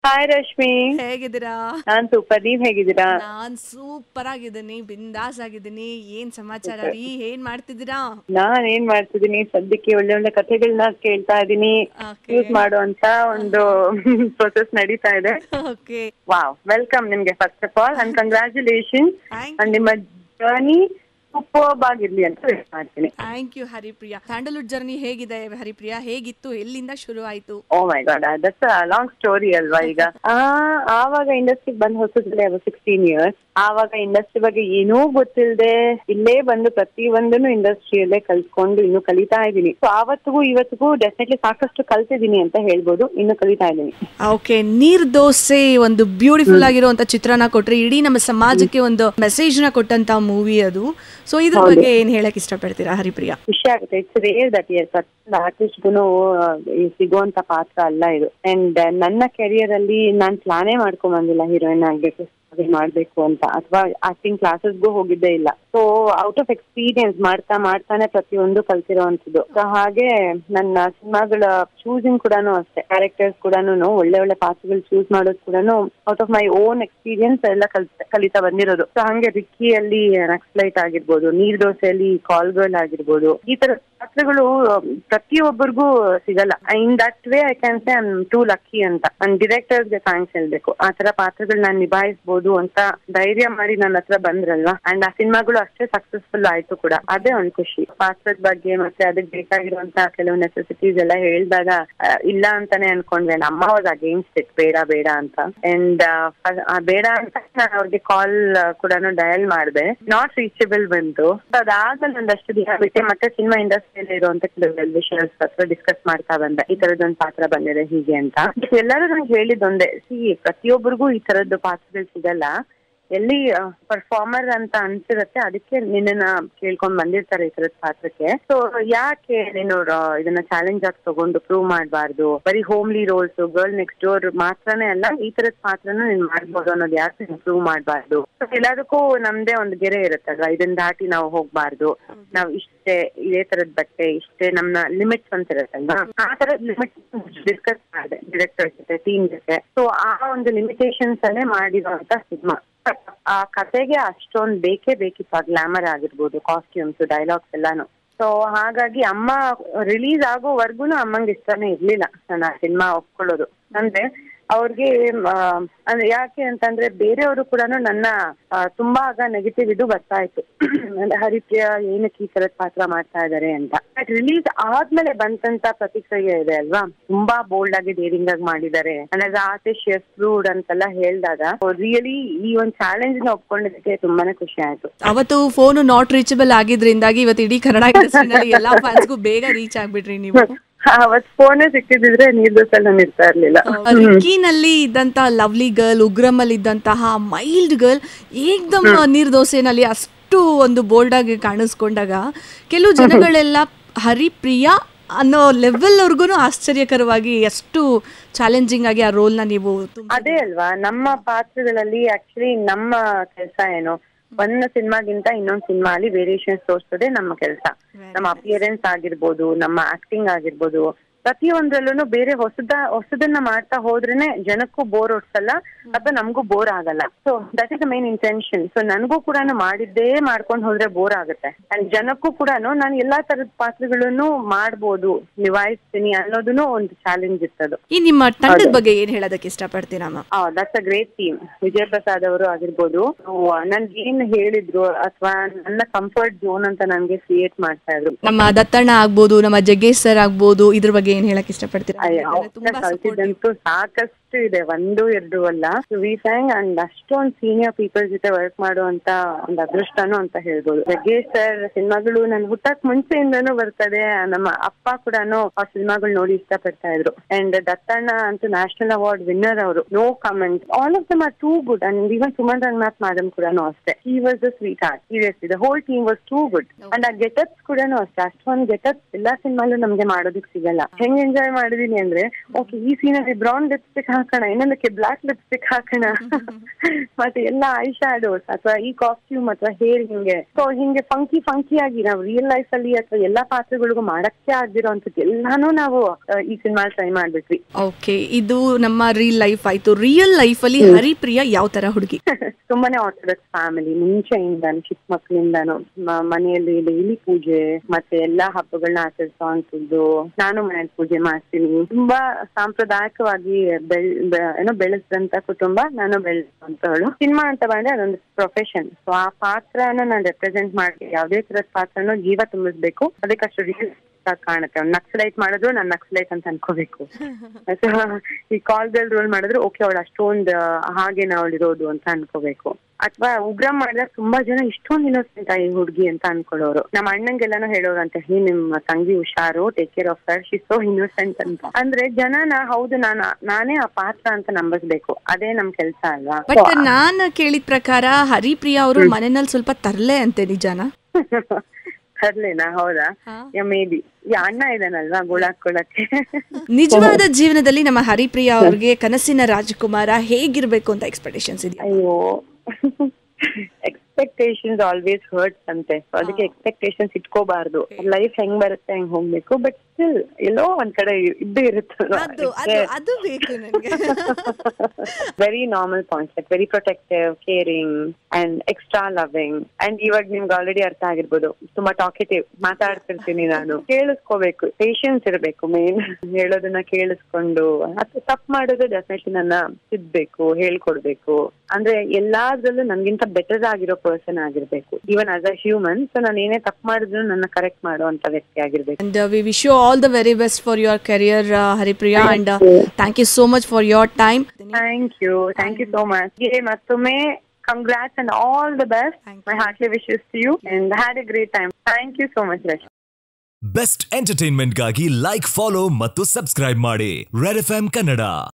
Hi Rashmi ಹೇಗಿದ್ದೀರಾ ನಾನ್ super ನೀವ್ ಹೇಗಿದ್ದೀರಾ ನಾನ್ ಸೂಪರ್ ಆಗಿದ್ದೀನಿ ಬಿಂದಾಸ್ ಆಗಿದ್ದೀನಿ ಏನ್ ಸಮಾಚಾರ ರೀ ಏನ್ ಮಾಡ್ತಿದ್ದೀರಾ ನಾನ್ ಏನ್ ಮಾಡ್ತಿದೀನಿ ಸದ್ಯಕ್ಕೆ ಒಳ್ಳೆ ಒಳ್ಳೆ ಕಥೆಗಳನ್ನ ಕೇಳ್ತಾ ಇದೀನಿ Okay. ಯೂಸ್ ಮಾಡುವಂತ ಒಂದು ಪ್ರೊಸೆಸ್ ನಡೀತಾ ಇದೆ ಓಕೆ ವಾವ್ ವೆಲ್ಕಮ್ ನಿಮ್ಗೆ first of all and congratulation thank and ನಿಮ್ಮ ಜರ್ನಿ ಸೂಪರ್ಬ್ ಆಗಿರ್ಲಿ ಅಂತ wish ಮಾಡ್ತೀನಿ thank you Haripriya Sandalwood journey ಹೇಗಿದೆ ಹರಿಪ್ರಿಯಾ ಹೇಗಿತ್ತು ಎಲ್ಲಿಂದ ಶುರು ಆಯ್ತು oh my god that's long story ಅಲ್ವಾ ಈಗ ಆ ಆವಾಗ ಇಂಡಸ್ಟ್ರಿಗೆ ಬಂದ್ ಹೊಸದ್ರಲ್ಲಿ ಸಿಕ್ಸ್ಟೀನ್ ಇಯರ್ಸ್ ಆವಾಗ ಇಂಡಸ್ಟ್ರಿ ಬಗ್ಗೆ ಏನೂ ಗೊತ್ತಿಲ್ಲದೆ ಇಲ್ಲೇ ಬಂದು ಪ್ರತಿ ಒಂದನ್ನು ಇಂಡಸ್ಟ್ರಿಯಲ್ಲೇ ಕಲ್ತ್ಕೊಂಡು ಇನ್ನು ಕಲಿತಾ ಇದ್ದೀನಿ ಸೊ ಆವತ್ತಿಗೂ ಇವತ್ತಿಗೂ ಡೆಫಿನೆಟ್ಲಿ ಸಾಕಷ್ಟು ಕಲ್ತಿದ್ದೀನಿ ಅಂತ ಹೇಳ್ಬೋದು ಇನ್ನು ಕಲಿತಾ ಇದ್ದೀನಿ ಓಕೆ ನೀರ್ ದೋಸೆ ಒಂದು ಬ್ಯೂಟಿಫುಲ್ ಆಗಿರುವಂತ ಚಿತ್ರನ ಕೊಟ್ರಿ ಇಡೀ ನಮ್ಮ ಸಮಾಜಕ್ಕೆ ಒಂದು ಮೆಸೇಜ್ ನ ಕೊಟ್ಟಂತ ಮೂವಿ ಅದು ಸೊ ಇದ್ರ ಬಗ್ಗೆ ಏನ್ ಹೇಳಕ್ ಇಷ್ಟಪಡ್ತೀರಾ ಹರಿಪ್ರಿಯಾ ಖುಷಿ ಆಗುತ್ತೆ ಇಟ್ಸ್ ರೇರ್ ದಟ್ ಇಯರ್ ಪ್ರತಿಯೊಂದು ಆರ್ಟಿಸ್ಟ್ಗೂ ಸಿಗುವಂತ ಪಾತ್ರ ಅಲ್ಲ ಇದು ಅಂಡ್ ನನ್ನ ಕೆರಿಯರ್ ಅಲ್ಲಿ ನಾನ್ ಪ್ಲಾನೇ ಮಾಡ್ಕೊಂಡ್ ಬಂದಿಲ್ಲ ಹೀರೋಯಿನ್ ಆಗ್ಬೇಕು ಹಾಗೆ ಮಾಡ್ಬೇಕು ಅಂತ ಅಥವಾ ಆಕ್ಟಿಂಗ್ ಕ್ಲಾಸಸ್ಗೂ ಹೋಗಿದ್ದೇ ಇಲ್ಲ ಸೊ ಔಟ್ ಆಫ್ ಎಕ್ಸ್ಪೀರಿಯನ್ಸ್ ಮಾಡ್ತಾ ಮಾಡ್ತಾನೆ ಪ್ರತಿಯೊಂದು ಕಲ್ತಿರೋವಂಥದ್ದು ಸೊ ಹಾಗೆ ನನ್ನ ಸಿನಿಮಾಗಳ ಚೂಸಿಂಗ್ ಕೂಡ ಅಷ್ಟೇ ಕ್ಯಾರೆಕ್ಟರ್ಸ್ ಕೂಡ ಒಳ್ಳೆ ಒಳ್ಳೆ ಪಾತ್ರಗಳು ಚೂಸ್ ಮಾಡೋದು ಕೂಡ out of my own experience ಎಲ್ಲ ಕಲ್ ಕಲಿತಾ ಬಂದಿರೋದು ಸೊ ಹಂಗೆ ರಿಕ್ಕಿಯಲ್ಲಿ ನಕ್ಸ್ಲೈಟ್ ಆಗಿರ್ಬೋದು ನೀರ್ ದೋಸೆಯಲ್ಲಿ ಕಾಲ್ ಗರ್ಲ್ ಆಗಿರ್ಬೋದು ಈ ತರ ಪಾತ್ರಗಳು ಅಹ್, ಪ್ರತಿಯೊಬ್ಬರಿಗೂ ಸಿಗಲ್ಲ in that way I can say I'm too lucky ಅಂತ ನನ್ ಡೈರೆಕ್ಟರ್ಸ್ ಗೆ ಥ್ಯಾಂಕ್ಸ್ ಹೇಳ್ಬೇಕು ಆ ತರ ಪಾತ್ರಗಳು ನಾನು ನಿಭಾಯಿಸಬಹುದು ಅಂತ ಧೈರ್ಯ ಮಾಡಿ ನನ್ನ ಹತ್ರ ಬಂದ್ರಲ್ವಾ ಅಂಡ್ ಆ ಸಿನಿಮಾಗಳು ಅಷ್ಟೇ ಸಕ್ಸಸ್ಫುಲ್ ಆಯ್ತು ಕೂಡ ಅದೇ ಒಂದ್ ಖುಷಿ ಪಾತ್ರದ ಬಗ್ಗೆ ಮತ್ತೆ ಅದಕ್ಕೆ ಬೇಕಾಗಿರುವಂತ ಕೆಲವು ನೆಸೆಸಿಟೀಸ್ ಎಲ್ಲ ಹೇಳಿದಾಗ ಅಹ್, ಇಲ್ಲ ಅಂತಾನೆ ಅನ್ಕೊಂಡ್ವಿ ನಮ್ಮ ವಾಸ್ ಅಗೇನ್ಸ್ಟ್ ಇಟ್ ಬೇಡ ಬೇಡ ಅಂತ ಅಂಡ್ ಬೇಡ ಅಂತ ನಾನು ಅವ್ರಿಗೆ ಕಾಲ್ ಕೂಡ ಡಯಲ್ ಮಾಡಿದೆ ನಾಟ್ ರೀಚಬಲ್ ಬಂತು So ಅದಾದ್ಮೇಲೆ ಒಂದಷ್ಟು ದಿನ ಬಿಟ್ಟೆ ಮತ್ತೆ ಸಿನಿಮಾ ಇಂಡಸ್ಟ್ರಿಯಲ್ಲಿ ಇರುವಂತ ಕೆಲವು ವಿಷಯಸ್ ಹತ್ರ ಡಿಸ್ಕಸ್ ಮಾಡ್ತಾ ಬಂದೆ ಈ ತರದೊಂದು ಪಾತ್ರ ಬಂದಿದೆ ಹೀಗೆ ಅಂತ But ಎಲ್ಲರೂ ನಂಗೆ ಹೇಳಿದ್ದೊಂದೇ ಸಿ ಪ್ರತಿಯೊಬ್ಬರಿಗೂ ಈ ತರದ್ದು ಪಾತ್ರಗಳು ಸಿಗಲ್ಲ ಎಲ್ಲಿ ಪರ್ಫಾರ್ಮರ್ ಅಂತ ಅನ್ಸಿರತ್ತೆ ಅದಕ್ಕೆ ನಿನ್ನನ್ನ ಕೇಳ್ಕೊಂಡ್ ಬಂದಿರ್ತಾರೆ ಈ ತರದ ಪಾತ್ರಕ್ಕೆ ಸೊ ಯಾಕೆ ನೀನು ಆ, ಇದನ್ನ ಚಾಲೆಂಜ್ ಆಗಿ ತಗೊಂಡು ಪ್ರೂವ್ ಮಾಡಬಾರ್ದು ಬರೀ homely roles girl next door ಮಾತ್ರನೇ ಅಲ್ಲ ಈ ತರದ ಪಾತ್ರನ ನೀನ್ ಮಾಡ್ಬೋದು ಅನ್ನೋದು ಯಾಕೆ ನೀನ್ ಪ್ರೂವ್ ಮಾಡಬಾರ್ದು ಎಲ್ಲದಕ್ಕೂ ನಮ್ದೇ ಒಂದು ಗೆರೆ ಇರುತ್ತಲ್ವಾ ಇದನ್ನ ದಾಟಿ ನಾವು ಹೋಗ್ಬಾರ್ದು ನಾವ್ ಇಷ್ಟೇ ಇದೇ ತರದ್ ಬಟ್ಟೆ ಇಷ್ಟೇ ನಮ್ಮ ಲಿಮಿಟ್ಸ್ ಅಂತ ಇರುತ್ತಲ್ವಾ ಆ ತರದ್ ಲಿಮಿಟ್ಸ್ ಡಿಸ್ಕಸ್ ಮಾಡಿದೆ ಡೈರೆಕ್ಟರ್ ಜೊತೆ ಟೀಮ್ ಜೊತೆ ಸೊ ಆ ಒಂದು ಲಿಮಿಟೇಷನ್ಸ್ ಅಲ್ಲೇ ಮಾಡಿರುವಂತ ಸಿನಿಮಾ ಆ ಕತೆಗೆ ಅಷ್ಟೊಂದ್ ಬೇಕೇ ಬೇಕಿತ್ತು ಆ ಗ್ಲಾಮರ್ ಆಗಿರ್ಬೋದು ಕಾಸ್ಟ್ಯೂಮ್ಸ್ ಡೈಲಾಗ್ಸ್ ಎಲ್ಲಾನು ಸೊ ಹಾಗಾಗಿ ಅಮ್ಮ ರಿಲೀಸ್ ಆಗೋವರೆಗೂ ಅಮ್ಮಂಗೆ ಇಷ್ಟನೇ ಇರ್ಲಿಲ್ಲ ನಾನು ಆ ಸಿನಿಮಾ ಒಪ್ಕೊಳ್ಳೋದು ಅಂದ್ರೆ ಅವ್ರಿಗೆ ಆ, ಅಂದ್ರೆ ಯಾಕೆ ಅಂತಂದ್ರೆ ಬೇರೆಯವರು ಕೂಡ ನನ್ನ ಆ, ತುಂಬಾ ಆಗ ನೆಗೆಟಿವ್ ಇದು ಬರ್ತಾ ಇತ್ತು ಅಂದ್ರೆ ಹರಿಪ್ರಿಯ ಏನಕ್ಕೆ ಈ ತರದ್ ಪಾತ್ರ ಮಾಡ್ತಾ ಇದಾರೆ ಅಂತ ಬಟ್ ರಿಲೀಸ್ ಆದ್ಮೇಲೆ ಬಂತಂತ ಪ್ರತಿಕ್ರಿಯೆ ಇದೆ ಅಲ್ವಾ ತುಂಬಾ ಬೋಲ್ಡ್ ಆಗಿ ಡೇರಿಂಗ್ ಆಗಿ ಮಾಡಿದ್ದಾರೆ ಅಂದ್ರೆ ಆತಿಶ್ ರೂಡ್ ಅಂತೆಲ್ಲ ಹೇಳಿದಾಗ ರಿಯಲಿ ಈ ಒಂದು ಚಾಲೆಂಜ್ ನ ಒಪ್ಕೊಂಡಿದ್ದಕ್ಕೆ ತುಂಬಾನೇ ಖುಷಿ ಆಯ್ತು ಅವತ್ತು ಫೋನ್ ನಾಟ್ ರೀಚಬಲ್ ಆಗಿದ್ರಿಂದಾಗಿ ಇವತ್ತು ಇಡೀ ಕನ್ನಡ ಇಂಡಸ್ಟ್ರಿನಲ್ಲಿ ಎಲ್ಲಾ ಫ್ಯಾನ್ಸ್ಗೂ ಬೇಗ ರೀಚ್ ಆಗ್ಬಿಟ್ರಿ ನೀವು ಅವತ್ ಫೋನೇ ಸಿಕ್ಕಿದ್ರೆ ನೀರ್ ದೋಸೆಲ್ ನಾನು ಇರ್ತಾ ಇರ್ಲಿಲ್ಲ ರಿಕ್ಕಿನಲ್ಲಿ ಇದ್ದಂತ ಲವ್ಲಿ ಗರ್ಲ್ ಉಗ್ರಮ್ ಅಲ್ಲಿ ಇದ್ದಂತಹ ಮೈಲ್ಡ್ ಗರ್ಲ್ ಏಕ್ದಮ್ ನೀರ್ ದೋಸೆನಲ್ಲಿ ಅಷ್ಟು ಒಂದು ಬೋಲ್ಡ್ ಆಗಿ ಕಾಣಿಸ್ಕೊಂಡಾಗ ಕೆಲವು ಜನಗಳೆಲ್ಲ ಹರಿಪ್ರಿಯ ಅನ್ನೋ ಲೆವೆಲ್ ವರ್ಗು ಆಶ್ಚರ್ಯಕರವಾಗಿ ಎಷ್ಟು ಚಾಲೆಂಜಿಂಗ್ ಆಗಿ ಆ ರೋಲ್ ನ ನೀವು ತುಂಬ ಅದೇ ಅಲ್ವಾ ನಮ್ಮ ಪಾತ್ರಗಳಲ್ಲಿ ಆಕ್ಚುಲಿ ನಮ್ಮ ಕೆಲಸ ಏನು ಒಂದ್ ಸಿನಿಮಾಗಿಂತ ಇನ್ನೊಂದ್ ಸಿನಿಮಾ ಅಲ್ಲಿ ವೇರಿಯೇಷನ್ಸ್ ತೋರಿಸೋದೇ ನಮ್ಮ ಕೆಲಸ ನಮ್ಮ ಅಪಿಯರೆನ್ಸ್ ಆಗಿರ್ಬೋದು ನಮ್ಮ ಆಕ್ಟಿಂಗ್ ಆಗಿರ್ಬೋದು ಪ್ರತಿಯೊಂದ್ರಲ್ಲೂ ಬೇರೆ ಹೊಸದ ಹೊಸದನ್ನ ಮಾಡ್ತಾ ಹೋದ್ರೇನೆ ಜನಕ್ಕೂ ಬೋರ್ ಹೊಡ್ಸಲ್ಲ ಅಥವಾ ನಮಗೂ ಬೋರ್ ಆಗಲ್ಲ so that is the main intention so ನನಗೂ ಕೂಡ ಮಾಡಿದ್ದೇ ಮಾಡ್ಕೊಂಡು ಹೋದ್ರೆ ಬೋರ್ ಆಗುತ್ತೆ ಅಂಡ್ ಜನಕ್ಕೂ ಕೂಡ ನಾನು ಎಲ್ಲಾ ತರದ ಪಾತ್ರಗಳನ್ನು ಮಾಡ್ಬೋದು ನಿಭಾಯಿಸ್ತೀನಿ ಅನ್ನೋದನ್ನು ಒಂದು ಚಾಲೆಂಜ್ ಇತ್ತದು ಈ ನಿಮ್ಮ ತಂಡದ ಬಗ್ಗೆ ಏನ್ ಹೇಳೋದಕ್ಕೆ ಇಷ್ಟಪಡ್ತೀರಾ ma'am that's a great team Vijay Prasad ಅವರು ಆಗಿರ್ಬೋದು ನನ್ಗೆ ಏನ್ ಹೇಳಿದ್ರು ಅಥವಾ ನನ್ನ ಕಂಫರ್ಟ್ ಝೋನ್ ಅಂತ ನನ್ಗೆ ಕ್ರಿಯೇಟ್ ಮಾಡ್ತಾ ಇದ್ರು ನಮ್ಮ ದತ್ತಣ್ಣ ಆಗ್ಬೋದು ನಮ್ಮ ಜಗ್ಗೇಶ್ ಸರ್ ಆಗ್ಬೋದು ಇದ್ರ ಬಗ್ಗೆ ಏನ್ ಹೇಳಕ್ ಇಷ್ಟಪಡ್ತೀರಾ ಅಯ್ಯೋ, ಯಾಕಂದ್ರೆ ತುಂಬಾ supportive. ಕಲ್ತಿದ್ದಂತೂ ಸಾಕಷ್ಟು ಇದೆ ಒಂದು ಎರಡು ಅಲ್ಲ ವಿ ಥ್ಯಾಂಕ್ ಅಂಡ್ ಅಷ್ಟೊಂದ್ ಸೀನಿಯರ್ ಪೀಪಲ್ ಜೊತೆ ವರ್ಕ್ ಮಾಡುವಂತ ಒಂದು ಅದೃಷ್ಟನೂ ಅಂತ ಹೇಳ್ಬೋದು ಜಗ್ಗೇಶ್ ಸರ್ ಸಿನಿಮಾಗಳು ನನ್ ಹುಟ್ಟಕ್ ಮುಂಚೆಯಿಂದನೂ ಬರ್ತದೆ ನಮ್ಮ ಅಪ್ಪ ಕೂಡ ಆ ಸಿನಿಮಾಗಳು ನೋಡಿ ಇಷ್ಟಪಡ್ತಾ ಇದ್ರು ಅಂಡ್ ದತ್ತಣ್ಣ ಅಂತೂ ನ್ಯಾಷನಲ್ ಅವಾರ್ಡ್ ವಿನ್ನರ್ ಅವರು no comment all of them are too good and even Suman Ranganath madam ಕೂಡ ಅಷ್ಟೇ he was the sweet heart seriously the whole team was too good and ಆ ಗೆಟಪ್ಸ್ ಕೂಡ ಅಷ್ಟೇ ಅಷ್ಟೊಂದು ಗೆಟಪ್ಸ್ ಎಲ್ಲಾ ಸಿನಿಮಾಲು ನಮ್ಗೆ ಮಾಡೋದಕ್ ಸಿಗಲ್ಲ ಹೆಂಗ್ ಎಂಜಾಯ್ ಮಾಡಿದೀನಿ ಅಂದ್ರೆ ಓಕೆ ಈ ಸೀನಲ್ಲಿ ಬ್ರೌನ್ ಲಿಪ್ಸ್ಟಿಕ್ ಹಾಕೋಣ ಇನ್ನೊಂದಕ್ಕೆ ಬ್ಲಾಕ್ ಲಿಪ್ಸ್ಟಿಕ್ ಹಾಕೋಣ ಮತ್ತೆ ಎಲ್ಲ ಐ ಶಾಡೋಸ್ ಅಥವಾ ಈ ಕಾಸ್ಟ್ಯೂಮ್ ಅಥವಾ ಹೇರ್ ಹಿಂಗೆ ಸೊ ಹಿಂಗೆ ಫಂಕಿ ಫಂಕಿ ಆಗಿ ನಾವು ರಿಯಲ್ ಲೈಫ್ ಅಲ್ಲಿ ಅಥವಾ ಎಲ್ಲಾ ಪಾತ್ರಗಳಿಗೂ ಮಾಡಕ್ಕೆ ಆಗಿರೋಂಥದ್ದು ಎಲ್ಲಾನು ನಾವು ಆ, ಈ ಸಿನಿಮಾ ಟ್ರೈ ಮಾಡ್ಬಿಟ್ವಿ ಓಕೆ ಇದು ನಮ್ಮ ರಿಯಲ್ ಲೈಫ್ ಆಯ್ತು ರಿಯಲ್ ಲೈಫ್ ಅಲ್ಲಿ ಹರಿಪ್ರಿಯ ಯಾವ ತರ ಹುಡುಗಿ ತುಂಬಾನೇ ಆರ್ಥೋಡಕ್ಸ್ ಫ್ಯಾಮಿಲಿ ಮುಂಚೆಯಿಂದಾನು ಚಿಕ್ಕ ಮಕ್ಕಳಿಂದಾನು ಮನೆಯಲ್ಲಿ ಡೈಲಿ ಪೂಜೆ ಮತ್ತೆ ಎಲ್ಲಾ ಹಬ್ಬಗಳನ್ನ ಆಚರಿಸೋ ಅಂತದ್ದು ನಾನು ಮನೇಲಿ ಪೂಜೆ ಮಾಡ್ತೀನಿ ತುಂಬಾ ಸಾಂಪ್ರದಾಯಿಕವಾಗಿ ಬೆಳ್ ಬೆ- ಏನೋ ಬೆಳೆಸಿದಂತ ಕುಟುಂಬ ನಾನು ಬೆಳೆಸುವಂತವಳು ಸಿನಿಮಾ ಅಂತ ಬಂದ್ರೆ ಅದೊಂದು ಪ್ರೊಫೆಷನ್ ಸೊ ಆ ಪಾತ್ರನ ನಾನು ರೆಪ್ರೆಸೆಂಟ್ ಮಾಡಿ ಯಾವ್ದೇ ತರದ ಪಾತ್ರನೂ ಜೀವ ತುಂಬಿಸ್ಬೇಕು ಅದಕ್ಕೆ ಅಷ್ಟು ರಿಯಲ್ ಕಾಣುತ್ತೆ ಅವ್ನು ನಕ್ಸಲೈಟ್ ಮಾಡಿದ್ರು ನಾನು ನಕ್ಸಲೈಟ್ ಅಂತ ಅನ್ಕೋಬೇಕು So, ಈ ಕಾಲ್ ಗರ್ಲ್ ರೋಲ್ ಮಾಡಿದ್ರೆ ಓಕೆ ಅವಳು ಅಷ್ಟೊಂದು ಹಾಗೇನ ಅವಳು ಇರೋದು ಅಂತ ಅನ್ಕೋಬೇಕು ಅಥವಾ ಉಗ್ರ ಮಾಡಿದಾಗ ತುಂಬಾ ಜನ ಇಷ್ಟೊಂದು ಇನ್ನೋಸೆಂಟ್ ಈ ಹುಡುಗಿ ಅಂತ ಅನ್ಕೊಳ್ಳೋರು ನಮ್ಮ ಅಣ್ಣಂಗೆಲ್ಲಾನು ಹೇಳೋರಂತೆ ಹೇ ನಿಮ್ಮ ತಂಗಿ ಹುಷಾರು take care of her she so innocent ಅಂತ ಅಂದ್ರೆ ಜನನ ಹೌದು ನಾನು ನಾನೇ ಆ ಪಾತ್ರ ಅಂತ ನಂಬಿಸ್ಬೇಕು ಅದೇ ನಮ್ ಕೆಲ್ಸ ಅಲ್ವಾ ಬಟ್ ನಾನ್ ಕೇಳಿದ ಪ್ರಕಾರ ಹರಿಪ್ರಿಯ ಅವರು ಮನೆಯಲ್ಲಿ ಸ್ವಲ್ಪ ತರ್ಲೆ ಅಂತೆ ನಿಜಾನ ತರ್ಲೇನಾ ಹೌದಾ ಮೇ ಬಿ ಅಣ್ಣ ಇದಾನಲ್ವಾ ಗುಳಾಕೊಳಕ್ಕೆ ನಿಜವಾದ ಜೀವನದಲ್ಲಿ ನಮ್ಮ ಹರಿಪ್ರಿಯ ಅವ್ರಿಗೆ ಕನಸಿನ ರಾಜಕುಮಾರ ಹೇಗಿರ್ಬೇಕು ಅಂತ ಎಕ್ಸ್ಪೆಕ್ಟೇಷನ್ಸ್ ಇದೆಯಾ ಅಯ್ಯೋ ಎಕ್ಸ್ಪೆಕ್ಟೇಷನ್ಸ್ ಆಲ್ವೇಸ್ ಹರ್ಟ್ಸ್ ಅಂತೆ So ಅದಕ್ಕೆ ಎಕ್ಸ್ಪೆಕ್ಟೇಷನ್ಸ್ ಇಟ್ಕೋಬಾರ್ದು ಲೈಫ್ ಹೆಂಗ್ ಬರುತ್ತೆ ಹೆಂಗ್ ಹೋಗ್ಬೇಕು ಬಟ್ ಸ್ಟಿಲ್ ಎಲ್ಲೋ ಒಂದ್ ಕಡೆ ಇದ್ದೇ ಇರುತ್ತಲ್ವಾ ಅದು ಅದು ಅದು ಬೇಕು ನನಗೆ very normal concept very protective caring and extra loving and ಇವಾಗ ನಿಮ್ಗೆ ಆಲ್ರೆಡಿ ಅರ್ಥ ಆಗಿರ್ಬೋದು ತುಂಬಾ ಟಾಕೆಟಿವ್ ಮಾತಾಡ್ತಿರ್ತೀನಿ ನಾನು ಕೇಳಿಸ್ಕೋಬೇಕು ಪೇಶನ್ಸ್ ಇರಬೇಕು ಮೇನ್ ಹೇಳೋದನ್ನ ಕೇಳಿಸ್ಕೊಂಡು ಅಥವಾ ತಪ್ಪು ಮಾಡೋದು ಡೆಫಿನೆಟ್ಲಿ ನನ್ನ ತಿದ್ಬೇಕು ಹೇಳ್ಕೊಡ್ಬೇಕು ಅಂದ್ರೆ ಎಲ್ಲಾದ್ರಲ್ಲೂ ನನ್ಗಿಂತ ಬೆಟರ್ ಆಗಿರೋ ಪರ್ಸನ್ ಆಗಿರ್ಬೇಕು even as a human so ನಾನು ಏನೇ ತಪ್ಪು ಮಾಡಿದ್ರು ನನ್ನ ಕರೆಕ್ಟ್ ಮಾಡುವಂತ ವ್ಯಕ್ತಿ ಆಗಿರ್ಬೇಕು And uh, we wish you all the very best for your career, uh, Haripriya, and uh, thank you so much for your time. Thank you thank you so much ಮತ್ತೊಮ್ಮೆ congrats and all the best Thank my heartly wishes to you and had a great time thank you so much ರಶ್ best ಎಂಟರ್ಟೈನ್ಮೆಂಟ್ಗಾಗಿ like follow ಮತ್ತು subscribe ಮಾಡಿ Red F Kannada